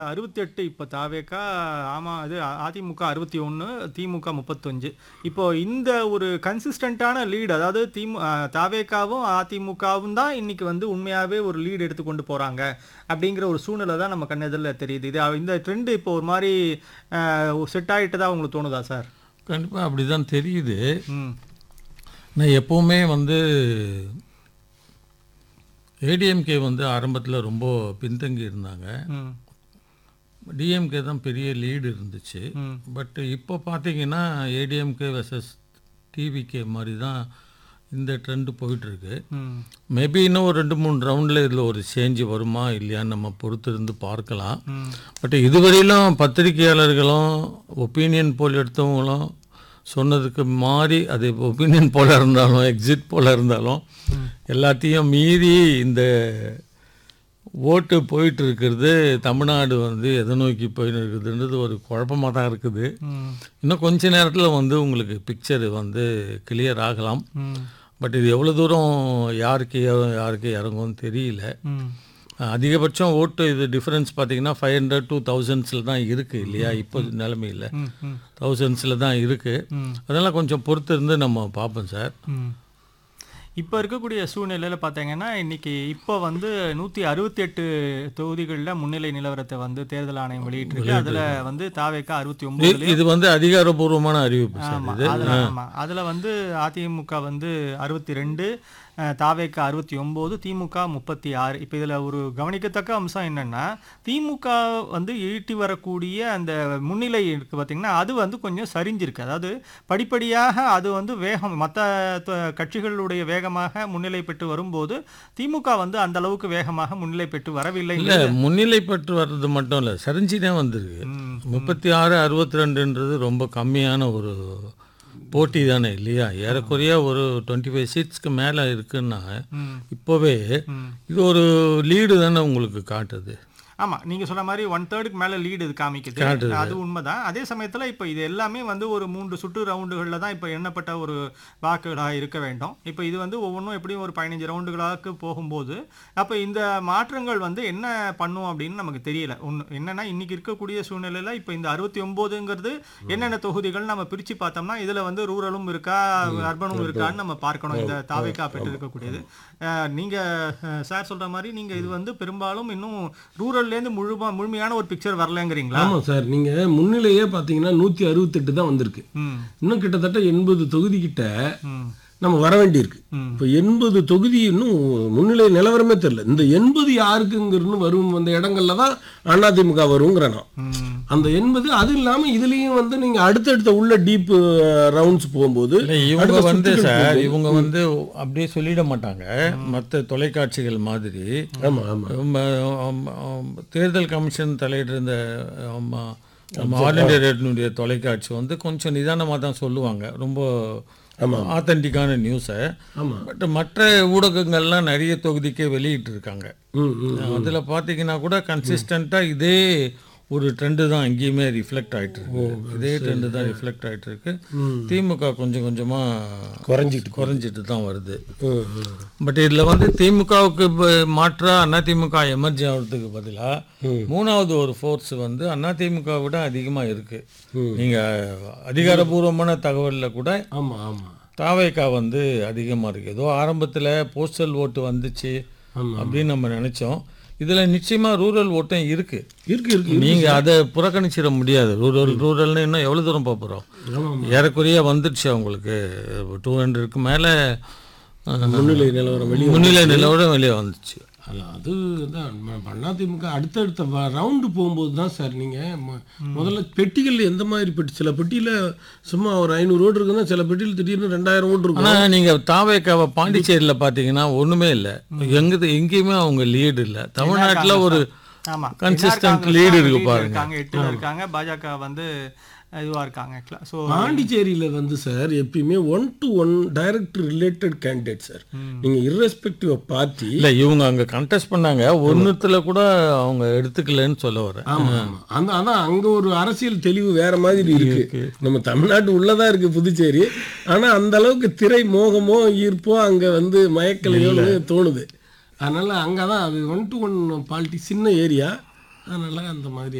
68 இப்ப தாவேகா ஆமா அது அ- அதிமுக 61 திமுக 35 இப்போ இந்த ஒரு கன்சிஸ்டன்டான லீட் அதாவது திமு அ, தாவேகாவும் அதிமுகவும் தான் இன்னைக்கு வந்து உண்மையாவே ஒரு லீட் எடுத்து கொண்டு போறாங்க அப்படிங்கிற ஒரு சூழ்நிலை தான் நம்ம கண்ணெதிரில் தெரியுது இது அ- இந்த ட்ரெண்ட் இப்போ ஒரு மாதிரி செட் ஆயிட்டதா உங்களுக்கு தோணுதா சார் கண்டிப்பாக அப்படி தான் தெரியுது ம் நான் எப்போவுமே வந்து ஏடிஎம்கே வந்து ஆரம்பத்தில் ரொம்ப பின்தங்கி இருந்தாங்க ம் டிஎம்கே தான் பெரிய லீடு இருந்துச்சு ம் பட் இப்போ பார்த்தீங்கன்னா ஏடிஎம்கே வெர்சஸ் டிவிகே மாதிரி தான் இந்த ட்ரெண்டு போயிட்டுருக்கு ம் மேபி இன்னும் ஒரு ரெண்டு மூணு ரவுண்டில் இதில் ஒரு சேஞ்சு வருமா இல்லையான்னு நம்ம பொறுத்து இருந்து பார்க்கலாம் ம் பட் இதுவரையிலும் பத்திரிகையாளர்களும் ஒப்பீனியன் போல் எடுத்தவங்களும் சொன்னதுக்கு மாறி அது ஒப்பீனியன் போல இருந்தாலும் எக்ஸிட் போல இருந்தாலும் எல்லாத்தையும் மீறி இந்த ஓட்டு போயிட்டு இருக்கிறது தமிழ்நாடு வந்து எதை நோக்கி போயிட்டு இருக்குதுன்றது ஒரு குழப்பமாக தான் இருக்குது ம் இன்னும் கொஞ்ச நேரத்தில் வந்து உங்களுக்கு பிக்சர் வந்து கிளியர் ஆகலாம் ம் பட் இது எவ்வளோ தூரம் யாருக்கு ஏறும், யாருக்கு இறங்கும்னு தெரியல ம் அதிகபட்சம் ஓட்டு இது டிஃபரன்ஸ் பார்த்தீங்கன்னா ஃபைவ் ஹண்ட்ரட் டூ தௌசண்ட்ஸில் தான் இருக்குது இல்லையா இப்போ நிலைமையில் ம் ம் தௌசண்ட்ஸில் தான் இருக்குது ம் அதெல்லாம் கொஞ்சம் பொறுத்து இருந்து நம்ம பார்ப்போம் சார் ம். இப்போ இருக்கக்கூடிய சூழ்நிலையில் பார்த்தீங்கன்னா இன்னைக்கு இப்போ வந்து நூற்றி அறுபத்தி எட்டு தொகுதிகளில் முன்னிலை நிலவரத்தை வந்து தேர்தல் ஆணையம் வெளியிட்டிருக்கு அதில் வந்து தாவேக்கா அறுபத்தி ஒன்பதுல இது வந்து அதிகாரப்பூர்வமான அறிவிப்பு சார் ஆமா இது அதுல ஆமா அதுல வந்து அதிமுக வந்து அறுபத்தி ரெண்டு தாவேக்கா அறுபத்தி ஒன்பது திமுக முப்பத்தி ஆறு இப்போ இதுல ஒரு கவனிக்கத்தக்க அம்சம் என்னன்னா திமுக வந்து ஈட்டி வரக்கூடிய அந்த முன்னிலை இருக்கு பார்த்தீங்கன்னா அது வந்து கொஞ்சம் சரிஞ்சிருக்கு அதாவது படிப்படியாக அது வந்து வேகம் மற்ற கட்சிகளுடைய வேகமாக முன்னிலை பெற்று வரும்போது திமுக வந்து அந்த அளவுக்கு வேகமாக முன்னிலை பெற்று வரவில்லை இல்லை முன்னிலை பெற்று வர்றது மட்டும் இல்லை சரிஞ்சுனே வந்திருக்கு ம், முப்பத்தி ஆறு அறுபத்தி ரெண்டுன்றது ரொம்ப கம்மியான ஒரு போட்டி தானே இல்லையா ஏறக்குறைய ஒரு டுவெண்ட்டி ஃபைவ் சீட்ஸ்க்கு மேலே இருக்குன்னா ம், இப்போவே ம். இது ஒரு லீடு தானே உங்களுக்கு காட்டுது ஆமா நீங்க சொன்ன மாதிரி ஒன் தேர்டுக்கு மேல லீடு இது காமிக்குது காட்டுது. அது உண்மைதான் அதே சமயத்துல இப்போ இது எல்லாமே வந்து ஒரு மூன்று சுற்று ரவுண்டுகளில் தான் இப்போ எண்ணப்பட்ட ஒரு வாக்குகளாக இருக்க வேண்டும் இப்போ இது வந்து ஒவ்வொன்றும் எப்படியும் ஒரு பதினஞ்சு ரவுண்டுகளாக போகும்போது அப்போ இந்த மாற்றங்கள் வந்து என்ன பண்ணும் அப்படின்னு நமக்கு தெரியல ஒன்று என்னன்னா இன்னைக்கு இருக்கக்கூடிய சூழ்நிலையில இப்போ இந்த அறுபத்தி ஒன்பதுங்கிறது என்னென்ன தொகுதிகள் நம்ம பிரிச்சு பார்த்தோம்னா இதுல வந்து ரூரலும் இருக்கா அர்பனும் இருக்கான்னு நம்ம பார்க்கணும் இந்த தாவைக்கா பெற்று இருக்கக்கூடியது அஹ், நீங்க அஹ், சார் சொல்ற மாதிரி நீங்க இது வந்து பெரும்பாலும் இன்னும் ரூரல்ல இருந்து முழுமா முழுமையான ஒரு பிக்சர் வரலங்கிறீங்களா ஆமாம் சார் நீங்கள் முன்னிலையே பார்த்தீங்கன்னா நூற்றி அறுபத்தெட்டு தான் வந்திருக்கு ம் இன்னும் கிட்டத்தட்ட எண்பது தொகுதி கிட்ட ம் நம்ம வர வேண்டியிருக்கு ம். இப்போ எண்பது தொகுதி இன்னும் முன்னிலை நிலவரமே தெரியல இந்த எண்பது யாருக்குங்கிறன்னு வரும் அந்த இடங்கள்ல தான் அதிமுக வருங்கிற நான் ம் அந்த எண்பது அது இல்லாமல் இதுலேயும் வந்து நீங்கள் அடுத்தடுத்த உள்ள டீப் ரவுண்ட்ஸ் போகும்போது இல்லை இவங்க அடுத்த வந்து சுத்துக்கு சார் போகும்போது- இவங்க வந்து அப்படியே சொல்லிட மாட்டாங்க மற்ற தொலைக்காட்சிகள் மாதிரி ஆமாம் ஆமாம் நம்ம, ஆம், ஆம், தேர்தல் கமிஷன் தலையிட்டு இந்த ஆமா, நம்ம ஆல் இண்டியா ரேடியோனுடைய தொலைக்காட்சி வந்து கொஞ்சம் நிதானமாக தான் சொல்லுவாங்க ரொம்ப ஆத்தென்டிக்கான நியூஸை ஆமாம் பட் மற்ற ஊடகங்கள்லாம் நிறைய தொகுதிக்கே வெளியிட்டு இருக்காங்க ம் ம் அதில் பார்த்தீங்கன்னா கூட கன்சிஸ்டண்ட்டாக இதே ஒரு ட்ரெண்டு தான் எங்கேயுமே ரிஃப்ளெக்ட் ஆயிட்டு இருக்கு இதே ட்ரெண்டு தான் ரிஃப்ளெக்ட் ஆயிட்டு இருக்கு திமுக கொஞ்சம் கொஞ்சமாக குறைஞ்சிட்டு குறைஞ்சிட்டு தான் வருது ம் ம் பட் இதில் வந்து திமுகவுக்கு மாற்றா அதிமுக எமர்ஜி ஆகிறதுக்கு பதிலாக மூணாவது ஒரு ஃபோர்ஸ் வந்து அதிமுக விட அதிகமாக இருக்கு நீங்கள் அதிகாரபூர்வமான தகவலில் கூட ஆமாம் ஆமாம் தாவேக்கா வந்து அதிகமாக இருக்கு ஏதோ ஆரம்பத்தில் போஸ்டல் ஓட்டு வந்துச்சு ஆமா. அப்படின்னு நம்ம நினச்சோம் இதில் நிச்சயமாக ரூரல் ஓட்டும் இருக்கு இருக்கு இருக்கு நீங்கள் அதை புறக்கணிச்சிட முடியாது ரூரல் ரூரல்னு இன்னும் எவ்வளோ தூரம் போக போகிறோம் ஆமாம் ஏறக்குறைய வந்துடுச்சு அவங்களுக்கு டூ ஹண்ட்ரடுக்கு மேலே முன்னிலை நிலவரம் வெளியே முன்னிலை நிலவரம் வெளியே வந்துச்சு அல்ல அது தான் அதிமுக அடுத்தடுத்த ரவுண்டு போகும்போது தான் சார் நீங்கள் முதல்ல பெட்டிகள் எந்த மாதிரி பெட்டி சில பெட்டியில் சும்மா ஒரு ஐநூறு ஓட்டு இருக்குன்னா சில பெட்டியில் திடீர்னு ரெண்டாயிரம் ஓட்டு இருக்கும் ஆனால் நீங்கள் தாவேக்காவை பாண்டிச்சேரியில் பார்த்தீங்கன்னா ஒன்றுமே இல்லை எங்கே எங்கேயுமே அவங்க லீடு இல்லை தமிழ்நாட்டில் ஒரு ஆமா Consistent NR lead காங்கிரஸ் இருக்கு lead பாருங்க. இருக்காங்க எட்டுல இருக்காங்க பாஜக வந்து இதுவா இருக்காங்க ஸோ பாண்டிச்சேரியில் வந்து சார் எப்பயுமே one to one direct related candidate sir நீங்கள் irrespective ஆஃப் பார்ட்டி இல்லை இவங்க அங்கே கண்டெஸ்ட் பண்ணாங்க ஒன்றுத்தில் கூட அவங்க எடுத்துக்கலன்னு சொல்ல வரேன் ஆமா ஆமா அந்த அதான் அங்க ஒரு அரசியல் தெளிவு வேற மாதிரி இருக்கு நம்ம தமிழ்நாட்டு உள்ளதா இருக்கு புதுச்சேரி ஆனா அந்த அளவுக்கு திரை மோகமோ ஈர்ப்போ அங்க வந்து மயக்கலையோன்னு தோணுது அதனால அங்கதான் அது ஒன் டு ஒன் பாலிட்டி சின்ன ஏரியா அதனால அந்த மாதிரி